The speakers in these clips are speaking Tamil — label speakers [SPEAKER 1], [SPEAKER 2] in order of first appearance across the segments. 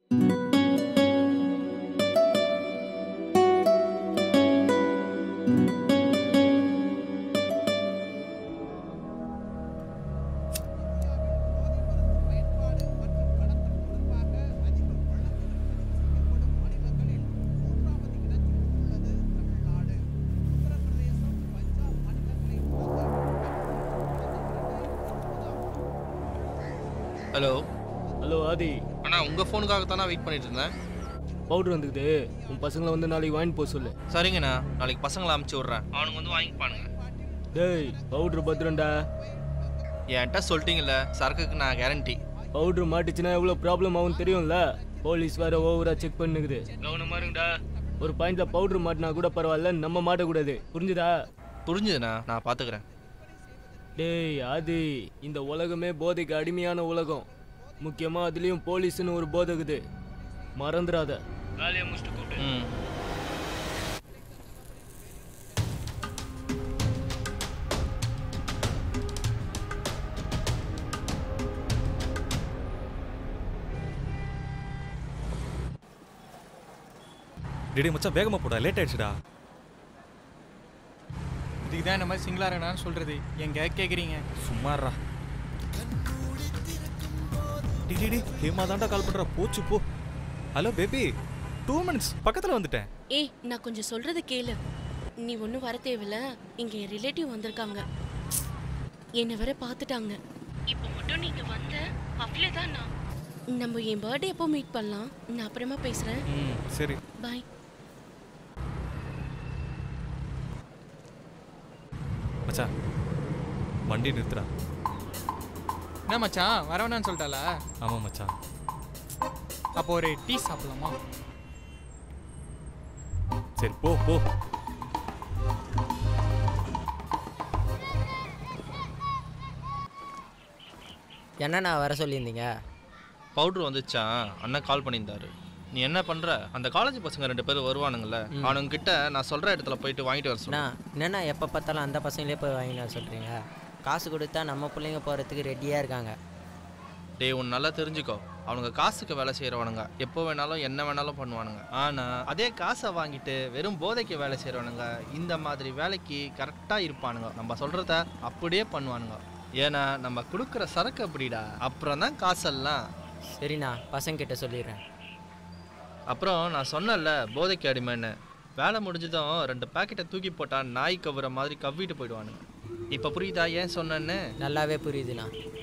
[SPEAKER 1] ஹலோ
[SPEAKER 2] ஹலோ ஆதி
[SPEAKER 1] அண்ணா உங்கள் ஃபோனுக்காக தானே வெயிட் பண்ணிட்டு இருந்தேன்
[SPEAKER 2] பவுடர் வந்துக்குது உன் பசங்களை வந்து நாளைக்கு வாங்கிட்டு போக சொல்லு
[SPEAKER 1] சரிங்கண்ணா நாளைக்கு பசங்களை அமுச்சு விட்றேன் அவனுங்க வந்து வாங்கிப்பானுங்க
[SPEAKER 2] டேய் பவுடர் பத்திரம்டா
[SPEAKER 1] என்கிட்ட சொல்லிட்டீங்கல்ல சரக்குக்கு நான் கேரண்டி
[SPEAKER 2] பவுடர் மாட்டுச்சுன்னா எவ்வளோ ப்ராப்ளம் ஆகும் தெரியும்ல போலீஸ் வேற ஓவரா செக் பண்ணுக்குது கவனமா இருங்கடா ஒரு பாயிண்ட்ல பவுடர் மாட்டினா கூட பரவாயில்ல நம்ம மாட்டக்கூடாது புரிஞ்சுதா
[SPEAKER 1] புரிஞ்சுதுண்ணா நான் பார்த்துக்கிறேன்
[SPEAKER 2] டேய் ஆதி இந்த உலகமே போதைக்கு அடிமையான உலகம் முக்கியமா அதுலயும் போலீஸ்னு ஒரு போதை இருக்குது மறந்துடாத வேலையை முடிச்சுட்டு கூப்பிட்டு
[SPEAKER 1] ம்
[SPEAKER 3] டேடி மச்சான் வேகமா போடா லேட் ஆயிடுச்சுடா
[SPEAKER 4] இதுக்கு தான் இந்த மாதிரி சிங்கிளாக இருக்கணும்னு சொல்கிறது எங்க கேட்குறீங்க
[SPEAKER 3] சும்மாறா டேடி டேடி ஹேமா தான்டா கால் பண்றா போச்சு போ ஹலோ பேபி டூ மினிட்ஸ் பக்கத்துல வந்துட்டேன்
[SPEAKER 5] ஏய் நான் கொஞ்சம் சொல்றது கேளு நீ ஒன்றும் வர தேவையில்ல இங்க என் ரிலேட்டிவ் வந்திருக்காங்க என்னை வர பார்த்துட்டாங்க இப்போ மட்டும் நீங்க வந்த அவ்வளோதான் நான் நம்ம என் பர்த்டே எப்போ மீட் பண்ணலாம் நான் அப்புறமா பேசுறேன்
[SPEAKER 3] ம் சரி
[SPEAKER 5] பாய்
[SPEAKER 3] மச்சான் வண்டி நிறுத்துறா
[SPEAKER 4] என்ன மச்சான் வர வேணாம்னு சொல்லிட்டாளா
[SPEAKER 3] ஆமா மச்சான்
[SPEAKER 4] அப்போ ஒரு டீ சாப்பிடலாமா
[SPEAKER 3] சரி போ போ
[SPEAKER 6] என்னண்ணா வர சொல்லியிருந்தீங்க
[SPEAKER 1] பவுட்ரு வந்துச்சா அண்ணன் கால் பண்ணியிருந்தாரு நீ என்ன பண்ற அந்த காலேஜ் பசங்க ரெண்டு பேரும் வருவானுங்கல்ல அவனுங்க கிட்ட நான் சொல்ற இடத்துல போயிட்டு வாங்கிட்டு வர
[SPEAKER 6] அண்ணா
[SPEAKER 1] சொன்னேன்
[SPEAKER 6] என்னண்ணா எப்போ பார்த்தாலும் அந்த பசங்களே போய் வாங்கினா சொல்கிறீங்க காசு கொடுத்தா நம்ம பிள்ளைங்க போகிறதுக்கு ரெடியாக இருக்காங்க
[SPEAKER 1] டேய் உன் நல்லா தெரிஞ்சுக்கோ அவனுங்க காசுக்கு வேலை செய்கிறவனுங்க எப்போ வேணாலும் என்ன வேணாலும் பண்ணுவானுங்க ஆனால் அதே காசை வாங்கிட்டு வெறும் போதைக்கு வேலை செய்கிறவனுங்க இந்த மாதிரி வேலைக்கு கரெக்டாக இருப்பானுங்க நம்ம சொல்கிறத அப்படியே பண்ணுவானுங்க ஏன்னா நம்ம கொடுக்குற சரக்கு அப்படிடா அப்புறம் தான் காசெல்லாம்
[SPEAKER 6] சரிண்ணா பசங்கிட்ட சொல்லிடுறேன்
[SPEAKER 1] அப்புறம் நான் சொன்னேன்ல போதைக்கு அடிமைன்னு வேலை முடிஞ்சதும் ரெண்டு பாக்கெட்டை தூக்கி போட்டா நாய் கவ்வுற மாதிரி கவ்விட்டு போயிடுவானுங்க இப்போ புரியுதா ஏன் சொன்னேன்னு
[SPEAKER 6] நல்லாவே புரியுதுண்ணா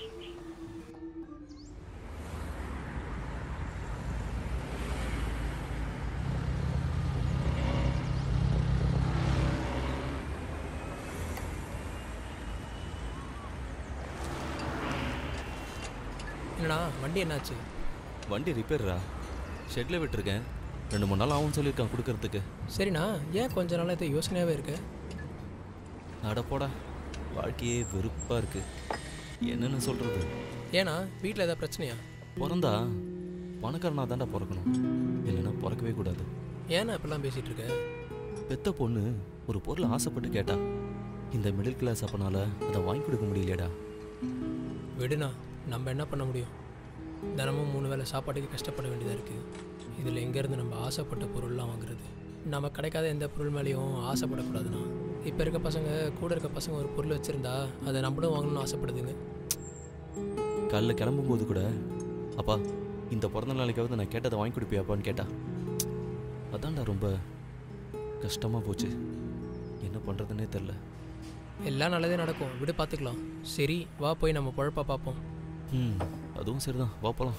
[SPEAKER 7] என்னடா வண்டி என்னாச்சு
[SPEAKER 8] வண்டி ரிப்பேர்ரா ஷெட்டில் விட்டுருக்கேன் ரெண்டு மூணு நாள் ஆகும் சொல்லியிருக்கான் கொடுக்கறதுக்கு
[SPEAKER 7] சரிண்ணா ஏன் கொஞ்ச நாளாக இது யோசனையாகவே இருக்கு
[SPEAKER 8] அட போடா வாழ்க்கையே வெறுப்பாக இருக்கு என்னன்னு சொல்கிறது
[SPEAKER 7] ஏன்னா வீட்டில் ஏதாவது பிரச்சனையா
[SPEAKER 8] பிறந்தா பணக்காரனா தாண்டா பிறக்கணும் இல்லைன்னா பிறக்கவே கூடாது
[SPEAKER 7] ஏன்னா இப்படிலாம் பேசிகிட்டு இருக்க
[SPEAKER 8] பெத்த பொண்ணு ஒரு பொருள் ஆசைப்பட்டு கேட்டா இந்த மிடில் கிளாஸ் அப்பனால அதை வாங்கி கொடுக்க முடியலையேடா
[SPEAKER 7] விடுண்ணா நம்ம என்ன பண்ண முடியும் தினமும் மூணு வேளை சாப்பாட்டுக்கு கஷ்டப்பட வேண்டியதாக இருக்குது இதில் எங்கேருந்து நம்ம ஆசைப்பட்ட பொருள்லாம் வாங்குறது நம்ம கிடைக்காத எந்த பொருள் மேலேயும் ஆசைப்படக்கூடாதுண்ணா இப்போ இருக்க பசங்க கூட இருக்க பசங்க ஒரு பொருள் வச்சுருந்தா அதை நம்மளும் வாங்கணும்னு ஆசைப்படுதுங்க
[SPEAKER 8] காலைல கிளம்பும்போது கூட அப்பா இந்த பிறந்த நாளைக்காவது நான் கேட்டதை வாங்கி கொடுப்பியாப்பான்னு கேட்டா அதான்டா ரொம்ப கஷ்டமாக போச்சு என்ன பண்ணுறதுன்னே தெரில
[SPEAKER 7] எல்லாம் நல்லதே நடக்கும் விடு பார்த்துக்கலாம் சரி வா போய் நம்ம பொழப்பா பார்ப்போம்
[SPEAKER 8] ம் அதுவும் சரிதான் வா போலாம்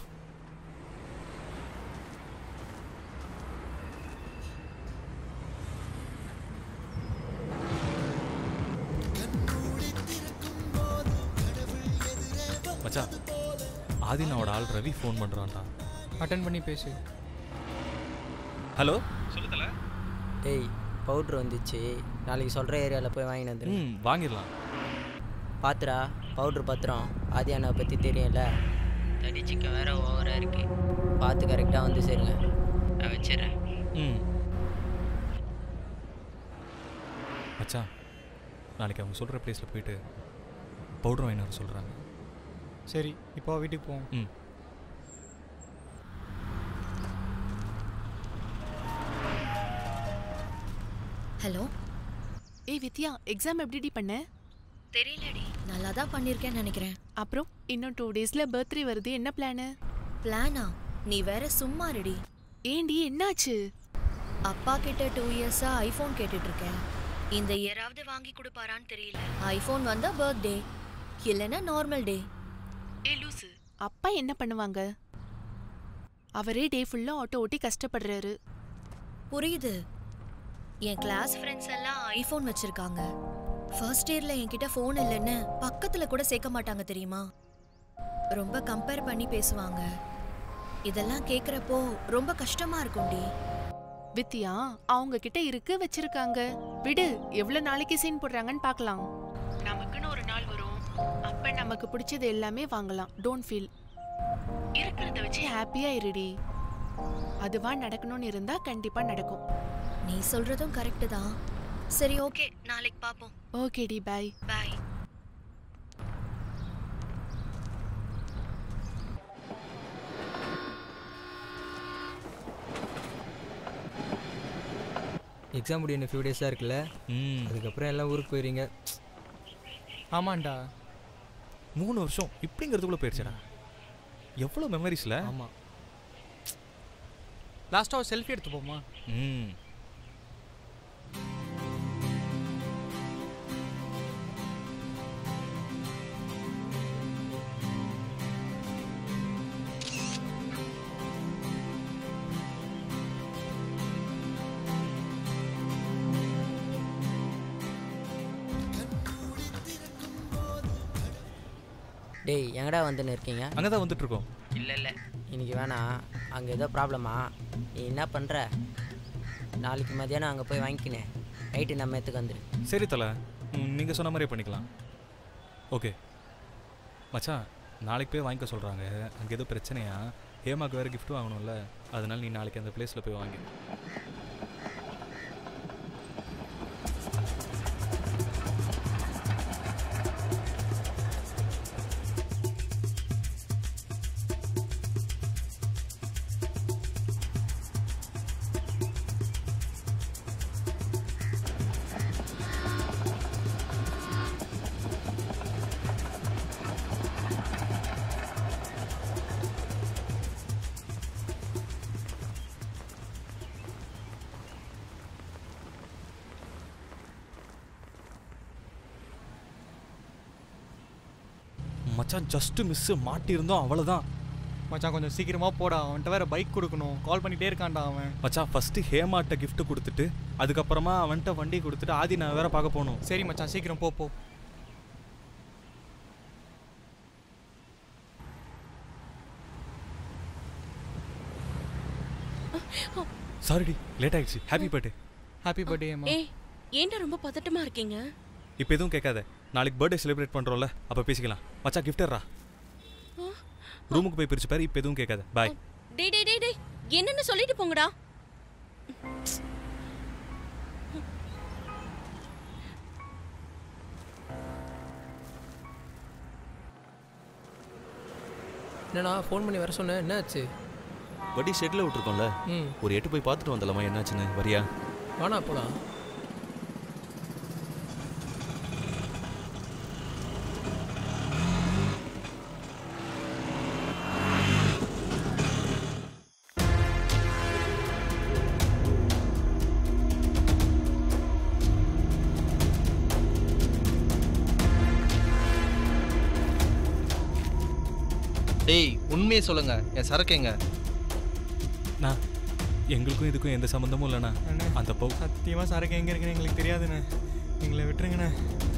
[SPEAKER 3] மச்சான் ஆதினாவோட ஆள் ரவி ஃபோன் பண்றான்டா
[SPEAKER 4] அட்டன் பண்ணி பேசு
[SPEAKER 3] ஹலோ
[SPEAKER 6] டேய் பவுட்ரு வந்துச்சு நாளைக்கு சொல்கிற ஏரியாவில் போய் வாங்கிட்டு வந்துரு
[SPEAKER 3] ம் வாங்கிடலாம்
[SPEAKER 6] பாத்துடா பவுட்ரு பத்திரம் ஆதி அண்ணாவை பற்றி தெரியும்ல தடி சிக்கன் வேற ஓவராக இருக்கு பார்த்து கரெக்டாக வந்து சேருங்க நான் வச்சிடுறேன்
[SPEAKER 3] ம் மச்சான் நாளைக்கு அவங்க சொல்கிற ப்ளேஸில் போயிட்டு பவுடர் வாங்கிட்டு வர சொல்கிறாங்க
[SPEAKER 4] சரி இப்போ வீட்டுக்கு போவோம்
[SPEAKER 3] ம்
[SPEAKER 9] ஹலோ
[SPEAKER 10] ஏய் வித்யா எக்ஸாம் எப்படிடி பண்ண
[SPEAKER 9] தெரியலடி நல்லா தான் பண்ணியிருக்கேன்னு நினைக்கிறேன்
[SPEAKER 10] அப்புறம் இன்னும் டூ டேஸ்ல பர்த்டே வருது என்ன பிளானு
[SPEAKER 9] பிளானா நீ வேற சும்மா ரெடி
[SPEAKER 10] ஏண்டி என்னாச்சு
[SPEAKER 9] அப்பா கிட்ட டூ இயர்ஸா ஐஃபோன் கேட்டுட்டு இருக்கேன் இந்த இயராவது வாங்கி கொடுப்பாரான்னு தெரியல ஐஃபோன் வந்தா பர்த்டே இல்லைன்னா நார்மல் டே
[SPEAKER 10] ஏ லூசு அப்பா என்ன பண்ணுவாங்க அவரே டே ஃபுல்லா ஆட்டோ ஓட்டி கஷ்டப்படுறாரு
[SPEAKER 9] புரியுது என் கிளாஸ் ஃப்ரெண்ட்ஸ் எல்லாம் ஐஃபோன் வச்சிருக்காங்க ஃபர்ஸ்ட் இயர்ல என்கிட்ட ஃபோன் இல்லைன்னு பக்கத்துல கூட சேர்க்க மாட்டாங்க தெரியுமா ரொம்ப கம்பேர் பண்ணி பேசுவாங்க இதெல்லாம் கேக்குறப்போ ரொம்ப கஷ்டமா இருக்கும்டி
[SPEAKER 10] வித்யா அவங்க கிட்ட இருக்கு வச்சிருக்காங்க விடு எவ்வளவு நாளைக்கு சீன் போடுறாங்கன்னு பார்க்கலாம் நமக்குன்னு ஒரு நாள் வரும் அப்ப நமக்கு பிடிச்சது எல்லாமே வாங்கலாம் டோன்ட் ஃபீல் இருக்கிறத வச்சு ஹாப்பியா இருடி அதுவா நடக்கணும்னு இருந்தா கண்டிப்பா நடக்கும்
[SPEAKER 9] நீ சொல்றதும் கரெக்ட் தான் சரி ஓகே நாளைக்கு பாப்போம்
[SPEAKER 10] ஓகேடி பாய்
[SPEAKER 9] பாய்
[SPEAKER 11] எக்ஸாம் முடிய இன்னும் ஃபியூ டேஸ் தான் இருக்குல்ல அதுக்கப்புறம் எல்லாம் ஊருக்கு போயிருங்க
[SPEAKER 4] ஆமாண்டா
[SPEAKER 3] மூணு வருஷம் இப்படிங்கிறதுக்குள்ள போயிடுச்சடா எவ்வளோ மெமரிஸ்ல
[SPEAKER 11] ஆமாம்
[SPEAKER 4] லாஸ்ட்டாக ஒரு செல்ஃபி எடுத்து போமா
[SPEAKER 3] ம்
[SPEAKER 6] டேய் எங்கடா வந்துன்னு இருக்கீங்க
[SPEAKER 3] அங்கே தான் வந்துட்டு இருக்கோம்
[SPEAKER 6] இல்லை இல்லை இன்னைக்கு வேணாம் அங்கே ஏதோ ப்ராப்ளமா நீ என்ன பண்ணுற நாளைக்கு மதியானம் அங்கே போய் வாங்கிக்கினேன் நைட்டு நம்ம இடத்துக்கு வந்துடு
[SPEAKER 3] சரி தலை நீங்கள் சொன்ன மாதிரியே பண்ணிக்கலாம் ஓகே மச்சான் நாளைக்கு போய் வாங்கிக்க சொல்கிறாங்க அங்கே ஏதோ பிரச்சனையா ஹேமாக்கு வேறு gift வாங்கணும்ல அதனால நீ நாளைக்கு அந்த பிளேஸில் போய் வாங்கி மச்சான் ஜஸ்ட் மிஸ்ஸு மாட்டியிருந்தோம் அவ்வளோதான்
[SPEAKER 4] மச்சான் கொஞ்சம் சீக்கிரமா போடா அவன்கிட்ட வேற பைக் கொடுக்கணும் கால் பண்ணிட்டே இருக்கான்டா அவன்
[SPEAKER 3] மச்சான் ஃபஸ்ட்டு ஹேமாட்ட gift கொடுத்துட்டு அதுக்கப்புறமா அவன்கிட்ட வண்டி கொடுத்துட்டு ஆதி நான் வேற பார்க்க போகணும்
[SPEAKER 4] சரி மச்சான் சீக்கிரம் போ போ
[SPEAKER 3] சாரிடி லேட் ஆயிடுச்சு ஹாப்பி பர்த்டே
[SPEAKER 4] ஹாப்பி பர்த்டே
[SPEAKER 5] ஏய் ஏன்டா ரொம்ப பதட்டமா இருக்கீங்க
[SPEAKER 3] இப்போ எதுவும் கேட்காத நாளைக்கு பர்த்டே செலிப்ரேட் பண்ணுறோம்ல அப்போ பேசிக்கலாம் மச்சான் கிஃப்டர்ரா ரூமுக்கு போய் பிரிச்சு பாரு இப்போ எதுவும் கேட்காத பாய்
[SPEAKER 5] டேய் டேய் டேய் டேய் என்னன்னு சொல்லிட்டு போங்கடா
[SPEAKER 7] என்னண்ணா ஃபோன் பண்ணி வர சொன்னேன் என்ன ஆச்சு
[SPEAKER 8] வண்டி ஷெட்டில் விட்டுருக்கோம்ல
[SPEAKER 7] ம்.
[SPEAKER 8] ஒரு எட்டு போய் பார்த்துட்டு வந்தலாமா என்னாச்சுன்னு வரியா
[SPEAKER 7] வாண்ணா போலாம்
[SPEAKER 1] டேய் உண்மையை சொல்லுங்க என் சரக்கு எங்க
[SPEAKER 3] நான் எங்களுக்கும் இதுக்கும் எந்த சம்மந்தமும் இல்லைண்ணா அந்த போ
[SPEAKER 4] சத்தியமாக சரக்கு எங்கே இருக்குன்னு எங்களுக்கு தெரியாதுண்ணே எங்களை விட்டுருங்கண்ணே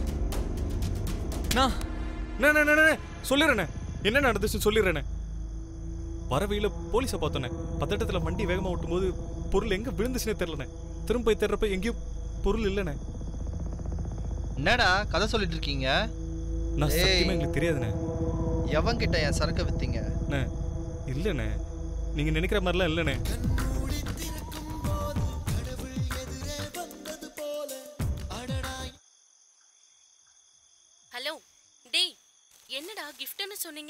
[SPEAKER 3] நான் நான், நான், நான், நான், சொல்லிடுறேண்ணே என்ன நடந்துச்சு சொல்லிடுறேண்ணே வரவையில் போலீஸை பார்த்தோன்னே பதட்டத்தில் வண்டி வேகமாக ஓட்டும்போது பொருள் எங்கே விழுந்துச்சுன்னே தெரிலண்ணே திரும்ப போய் தேடுறப்ப எங்கேயும் பொருள் இல்லைண்ணே
[SPEAKER 1] என்னடா கதை சொல்லிட்டு இருக்கீங்க
[SPEAKER 3] நான்
[SPEAKER 1] ஏய்.
[SPEAKER 3] சத்தியமாக எங்களுக்கு தெரியாதுண்ணே
[SPEAKER 1] எவன்கிட்ட என் சரக்கை வித்தீங்க
[SPEAKER 3] அண்ணே இல்லைண்ணே நீங்கள் நினைக்கிற மாதிரிலாம் இல்லைண்ணே
[SPEAKER 5] ஹலோ டேய் என்னடா கிஃப்ட்னு சொன்னீங்க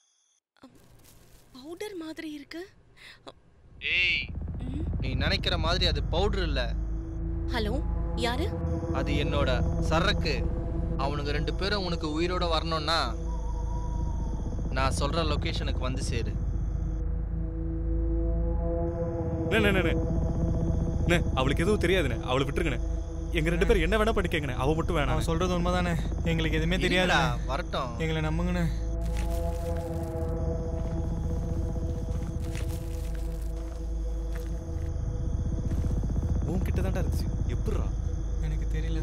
[SPEAKER 5] பவுடர் மாதிரி இருக்கு
[SPEAKER 1] ஏய் நீ நினைக்கிற மாதிரி அது பவுடர் இல்ல
[SPEAKER 5] ஹலோ யாரு
[SPEAKER 1] அது என்னோட சரக்கு அவனுங்க ரெண்டு பேரும் உனக்கு உயிரோட வரணும்னா நான் சொல்ற லொகேஷனுக்கு வந்து சேரு
[SPEAKER 3] நே, நே, நே, நே. நே, அவளுக்கு எதுவும் தெரியாதுண்ணே அவளை விட்டுருங்கண்ணே எங்க ரெண்டு பேரும் என்ன வேணா பண்ணிக்கங்கண்ணே அவ மட்டும் வேணாம்
[SPEAKER 4] அவன் சொல்றது உண்மைதானே எங்களுக்கு எதுவுமே தெரியாது
[SPEAKER 1] இருடா, வரட்டும்
[SPEAKER 4] எங்களை நம்புங்கண்ணே
[SPEAKER 3] உன்கிட்ட தான்டா இருந்துச்சு எப்படிரா
[SPEAKER 4] எனக்கு தெரியல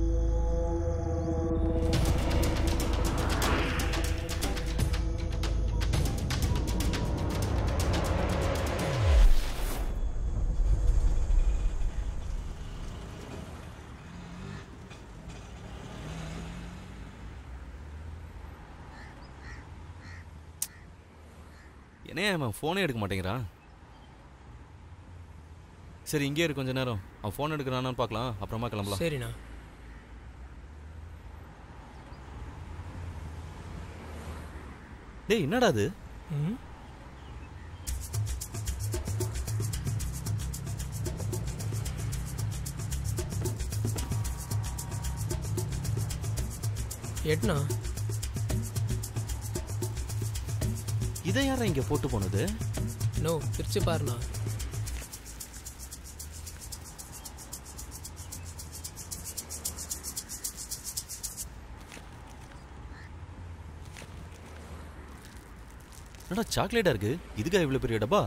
[SPEAKER 8] என்னையா அவன் ஃபோனே எடுக்க மாட்டேங்கிறான் சரி இங்கே இரு கொஞ்ச நேரம் அவன் ஃபோன் எடுக்கிறானான்னு பார்க்கலாம் அப்புறமா கிளம்பலாம்
[SPEAKER 7] சரிண்ணா
[SPEAKER 8] டேய் என்னடா அது
[SPEAKER 7] ம் எட்னா
[SPEAKER 8] இதை யாரா இங்கே போட்டு போனது
[SPEAKER 7] நோ பிரிச்சு பாருண்ணா
[SPEAKER 8] என்னடா சாக்லேட்டா இருக்கு இதுக்கா இவ்வளோ பெரிய டப்பா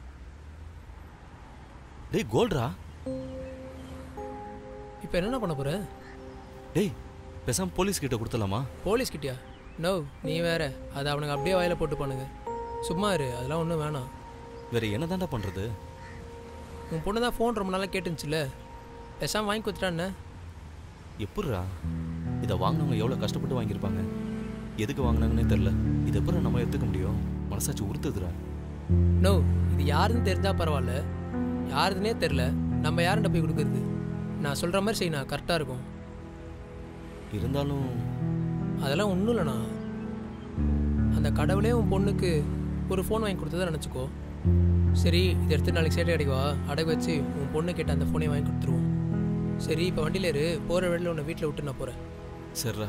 [SPEAKER 8] டேய் கோல்ட்ரா
[SPEAKER 7] இப்போ என்னென்ன பண்ண போற
[SPEAKER 8] டேய் பேசாம போலீஸ் கிட்ட கொடுத்துடலாமா
[SPEAKER 7] போலீஸ் கிட்டயா நோ நீ வேற அதை அவனுங்க அப்படியே வாயில போட்டு பண்ணுங்க சும்மா இரு அதெல்லாம் ஒன்றும் வேணாம்
[SPEAKER 8] வேற என்ன தாண்டா பண்றது
[SPEAKER 7] உன் பொண்ணு தான் ஃபோன் ரொம்ப நாளாக கேட்டுருந்துச்சுல பேசாமல் வாங்கி கொடுத்துட்டான்னு
[SPEAKER 8] எப்படிரா இதை வாங்கினவங்க எவ்வளோ கஷ்டப்பட்டு வாங்கியிருப்பாங்க எதுக்கு வாங்கினாங்கன்னே தெரில இதை எப்படி நம்ம எடுத்துக்க முடியும் மனசாட்சி உறுத்துதுடா
[SPEAKER 7] நோ இது யாருன்னு தெரிஞ்சா பரவாயில்ல யாருதுன்னே தெரில நம்ம யாருண்ட போய் கொடுக்குறது நான் சொல்கிற மாதிரி செய்யணும் கரெக்டாக இருக்கும்
[SPEAKER 8] இருந்தாலும்
[SPEAKER 7] அதெல்லாம் ஒன்றும் இல்லைண்ணா அந்த கடவுளே உன் பொண்ணுக்கு ஒரு ஃபோன் வாங்கி கொடுத்ததை நினச்சிக்கோ சரி இதை எடுத்து நாளைக்கு சேட்டை அடைக்கவா அடகு வச்சு உன் பொண்ணு கேட்ட அந்த ஃபோனை வாங்கி கொடுத்துருவோம் சரி இப்போ வண்டியில் இரு போகிற வழியில் உன்னை வீட்டில் விட்டு நான் போகிறேன்
[SPEAKER 8] சரிடா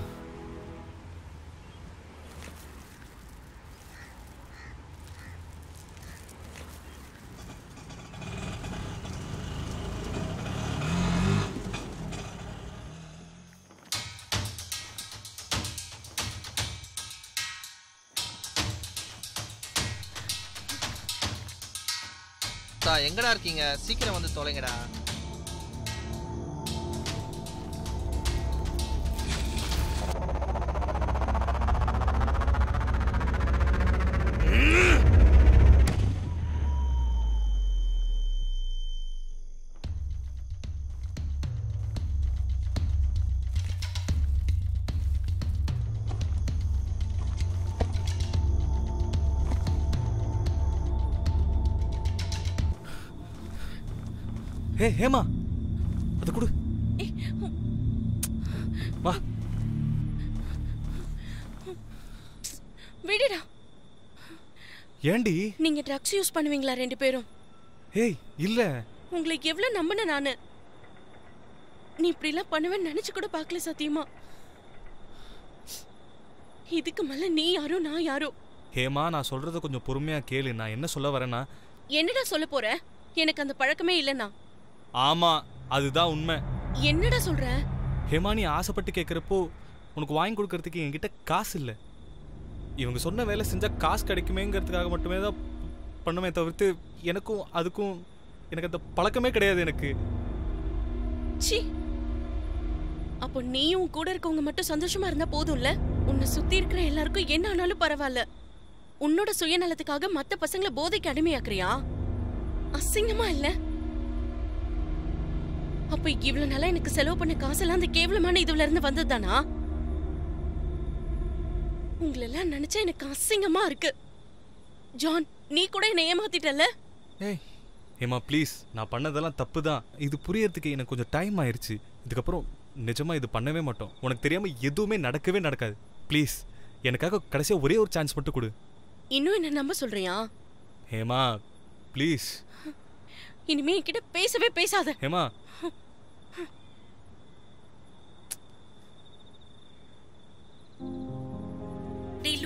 [SPEAKER 1] தா எங்கடா இருக்கீங்க சீக்கிரம் வந்து தொலைங்கடா
[SPEAKER 3] ஹே ஹேமா அது கொடு வா
[SPEAKER 5] விடுடா
[SPEAKER 3] ஏண்டி
[SPEAKER 5] நீங்க ட்ரக்ஸ் யூஸ் பண்ணுவீங்களா ரெண்டு பேரும்
[SPEAKER 3] ஏய் இல்ல
[SPEAKER 5] உங்களை எவ்வளவு நம்பின நானு நீ இப்படி எல்லாம் பண்ணுவேன்னு நினைச்சு கூட பார்க்கல சத்தியமா இதுக்கு மேல நீ யாரோ நான் யாரோ
[SPEAKER 3] ஹேமா நான் சொல்றத கொஞ்சம் பொறுமையா கேளு நான் என்ன சொல்ல வரேன்னா
[SPEAKER 5] என்னடா சொல்ல போற எனக்கு அந்த பழக்கமே இல்லைன்னா
[SPEAKER 3] ஆமா அதுதான் உண்மை
[SPEAKER 5] என்னடா சொல்ற
[SPEAKER 3] ஹேமா நீ ஆசைப்பட்டு கேட்குறப்போ உனக்கு வாங்கி கொடுக்கறதுக்கு என்கிட்ட காசு இல்லை இவங்க சொன்ன வேலை செஞ்சா காசு கிடைக்குமேங்கிறதுக்காக மட்டுமே தான் பண்ணுமே தவிர்த்து எனக்கும் அதுக்கும் எனக்கு அந்த பழக்கமே கிடையாது எனக்கு
[SPEAKER 5] சி அப்போ நீயும் உன் கூட இருக்கவங்க மட்டும் சந்தோஷமா இருந்தா போதும்ல உன்னை சுத்தி இருக்கிற எல்லாருக்கும் என்ன ஆனாலும் பரவாயில்ல உன்னோட சுயநலத்துக்காக மத்த பசங்களை போதைக்கு அடிமையாக்குறியா அசிங்கமா இல்ல அப்ப இவ்வளவு நாளா எனக்கு செலவு பண்ண காசெல்லாம் அந்த கேவலமான இதுல இருந்து வந்ததுதானா உங்களெல்லாம் நினைச்சா எனக்கு அசிங்கமா இருக்கு ஜான் நீ கூட என்னை ஏமாத்திட்டல
[SPEAKER 3] ஏய் ஹேமா ப்ளீஸ் நான் பண்ணதெல்லாம் தப்பு தான் இது புரியறதுக்கு எனக்கு கொஞ்சம் டைம் ஆயிருச்சு இதுக்கப்புறம் நிஜமா இது பண்ணவே மாட்டோம் உனக்கு தெரியாம எதுவுமே நடக்கவே நடக்காது ப்ளீஸ் எனக்காக கடைசியா ஒரே ஒரு சான்ஸ் மட்டும் கொடு
[SPEAKER 5] இன்னும் என்ன நம்ப சொல்றியா
[SPEAKER 3] ஹேமா ப்ளீஸ்
[SPEAKER 5] இனிமே என்கிட்ட பேசவே பேசாத
[SPEAKER 3] ஹேமா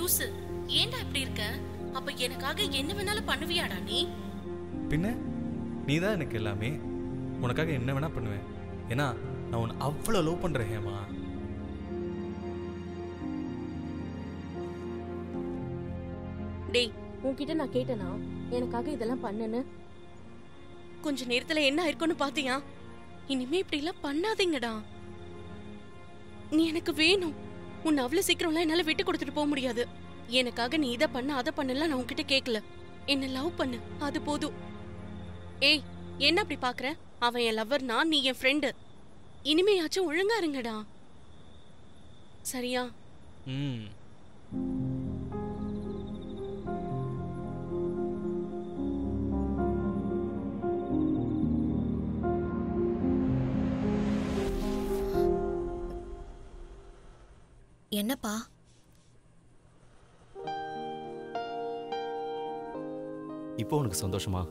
[SPEAKER 5] லூசு ஏன்டா இப்படி இருக்க அப்ப எனக்காக என்ன வேணாலும் பண்ணுவியாடா நீ
[SPEAKER 3] பின்ன நீ தான் எனக்கு எல்லாமே உனக்காக என்ன வேணா பண்ணுவேன் ஏன்னா நான் உன்னை அவ்வளோ லவ் பண்ணுறேன் ஹேமா
[SPEAKER 5] டேய் உன்கிட்ட நான் கேட்டேனா எனக்காக இதெல்லாம் பண்ணுன்னு கொஞ்ச நேரத்துல என்ன ஆயிருக்கும்னு பாத்தியா இனிமே இப்படி எல்லாம் பண்ணாதீங்கடா நீ எனக்கு வேணும் உன்னை அவ்வளவு சீக்கிரம்லாம் என்னால விட்டு கொடுத்துட்டு போக முடியாது எனக்காக நீ இதை பண்ண அதை பண்ணலாம் நான் உன்கிட்ட கேட்கல என்ன லவ் பண்ணு அது போதும் ஏய் என்ன அப்படி பாக்குற அவன் என் லவ்வர்னா நீ என் ஃப்ரெண்டு இனிமேயாச்சும் ஒழுங்கா இருங்கடா சரியா
[SPEAKER 3] ம்
[SPEAKER 9] என்னப்பா
[SPEAKER 8] இப்போ உனக்கு சந்தோஷமா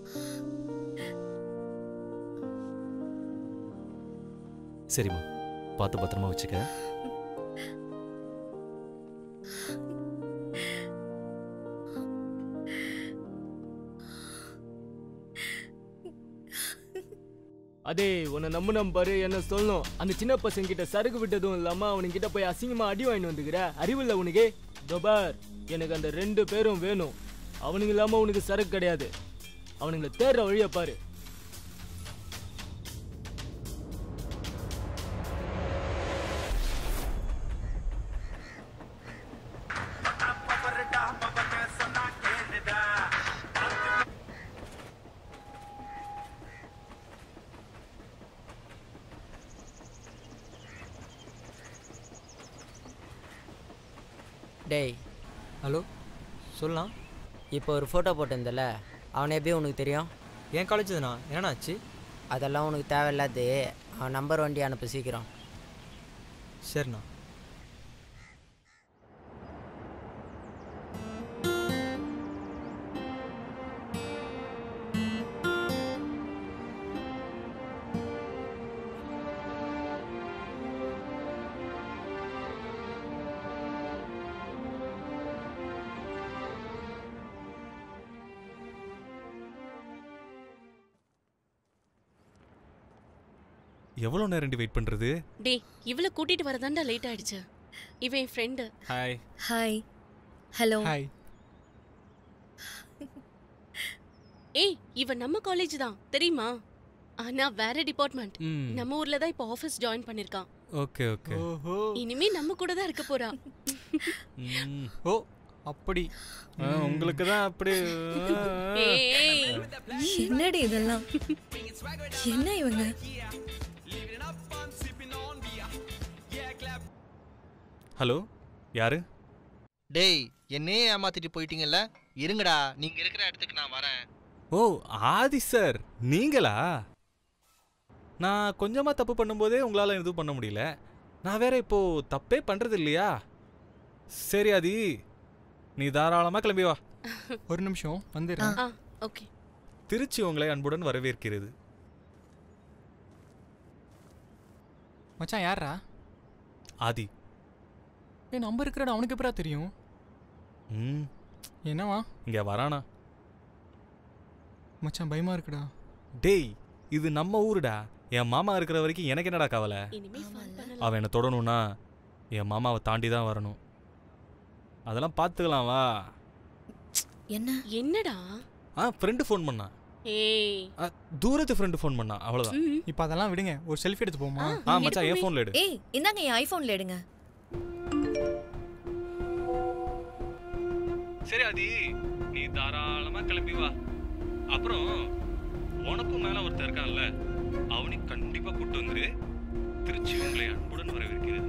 [SPEAKER 8] சரிம்மா பார்த்து பத்திரமா வச்சுக்க
[SPEAKER 2] அதே உன்னை நம்புனம் பாரு என்ன சொல்லணும் அந்த சின்ன பசங்க கிட்ட சரக்கு விட்டதும் இல்லாம அவனுங்கிட்ட போய் அசிங்கமா அடி வாங்கிட்டு வந்துக்கிற அறிவில்ல உனக்கு தொபார் எனக்கு அந்த ரெண்டு பேரும் வேணும் அவனுங்க இல்லாம உனக்கு சரக்கு கிடையாது அவனுங்களை தேடுற வழிய பாரு
[SPEAKER 6] டேய்
[SPEAKER 11] ஹலோ சொல்லலாம்
[SPEAKER 6] இப்போ ஒரு ஃபோட்டோ போட்டிருந்தல அவனை எப்படி உனக்கு தெரியும்
[SPEAKER 11] என் காலேஜ் தானா என்னண்ணா ஆச்சு
[SPEAKER 6] அதெல்லாம் உனக்கு தேவையில்லாது அவன் நம்பர் வண்டி அனுப்பு சீக்கிரம்
[SPEAKER 11] சரிண்ணா
[SPEAKER 3] எவ்வளோ நேரம் வெயிட் பண்ணுறது
[SPEAKER 5] டேய் இவளை கூட்டிட்டு வரதாண்டா லேட் ஆயிடுச்சு இவன் என் friend
[SPEAKER 3] hi
[SPEAKER 9] hi hello
[SPEAKER 4] hi
[SPEAKER 5] ஏய் இவ நம்ம காலேஜ் தான் தெரியுமா ஆனா வேற டிபார்ட்மெண்ட்
[SPEAKER 3] ம்
[SPEAKER 5] நம்ம ஊர்ல தான் இப்போ ஆபீஸ் ஜாயின் பண்ணிருக்கான்
[SPEAKER 3] ஓகே ஓகே
[SPEAKER 4] ஓஹோ
[SPEAKER 5] இனிமே நம்ம கூட தான் இருக்க போறா
[SPEAKER 3] ம்
[SPEAKER 4] ஓ அப்படி
[SPEAKER 3] ஆ, உங்களுக்கு தான் அப்படி
[SPEAKER 5] ஏய்
[SPEAKER 9] என்னடி இதெல்லாம் என்ன இவங்க
[SPEAKER 3] ஹலோ யாரு
[SPEAKER 1] டேய் என்னையே ஏமாத்திட்டு போயிட்டீங்கல்ல இருங்கடா நீங்க இருக்கிற இடத்துக்கு நான் வரேன்
[SPEAKER 3] ஓ ஆதி சார் நீங்களா நான் கொஞ்சமாக தப்பு பண்ணும்போதே உங்களால் எதுவும் பண்ண முடியல நான் வேற இப்போ தப்பே பண்ணுறது இல்லையா சரி ஆதி நீ தாராளமாக கிளம்பி வா
[SPEAKER 4] ஒரு நிமிஷம் வந்துடுறேன்
[SPEAKER 5] ஆ ஓகே
[SPEAKER 3] திருச்சி உங்களை அன்புடன் வரவேற்கிறது
[SPEAKER 4] மச்சான் யாரா
[SPEAKER 3] ஆதி
[SPEAKER 4] என் நம்பர் இருக்கிறடா அவனுக்கு எப்படா தெரியும்
[SPEAKER 3] ம்
[SPEAKER 4] என்னவா
[SPEAKER 3] இங்கே வரானா
[SPEAKER 4] மச்சான் பயமா இருக்குடா
[SPEAKER 3] டேய் இது நம்ம ஊருடா என் மாமா இருக்கிற வரைக்கும் எனக்கு என்னடா கவலை
[SPEAKER 5] இனிமே ஃபன் பண்ணலாம்
[SPEAKER 3] அவன் என்னை தொடணும்னா என் மாமாவை தாண்டி தான் வரணும் அதெல்லாம் பார்த்துக்கலாம் வா
[SPEAKER 9] என்ன
[SPEAKER 5] என்னடா
[SPEAKER 3] ஆ ஃப்ரெண்டு ஃபோன் பண்ணான்
[SPEAKER 5] ஏய்
[SPEAKER 3] ஆ, தூரத்து ஃப்ரெண்டு ஃபோன் பண்ணான் அவ்வளோதான்
[SPEAKER 5] ம்
[SPEAKER 4] இப்போ அதெல்லாம் விடுங்க ஒரு செல்ஃபி எடுத்து போமா
[SPEAKER 3] ஆ மச்சான் என்
[SPEAKER 5] எடுப்போமே.
[SPEAKER 3] ஃபோனில் எடு
[SPEAKER 9] ஏய் இந்தாங்க என் ஐபோன்ல எடுங்க
[SPEAKER 3] சரி ஆதி நீ தாராளமாக கிளம்பி வா அப்புறம் உனக்கும் மேலே ஒருத்தர் இருக்கான்ல அவனையும் கண்டிப்பாக கூட்டு வந்துரு திருச்சி உங்களை அன்புடன் வரவேற்கிறது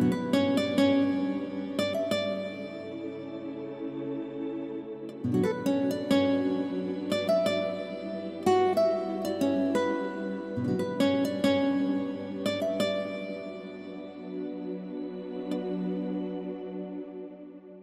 [SPEAKER 5] ஆ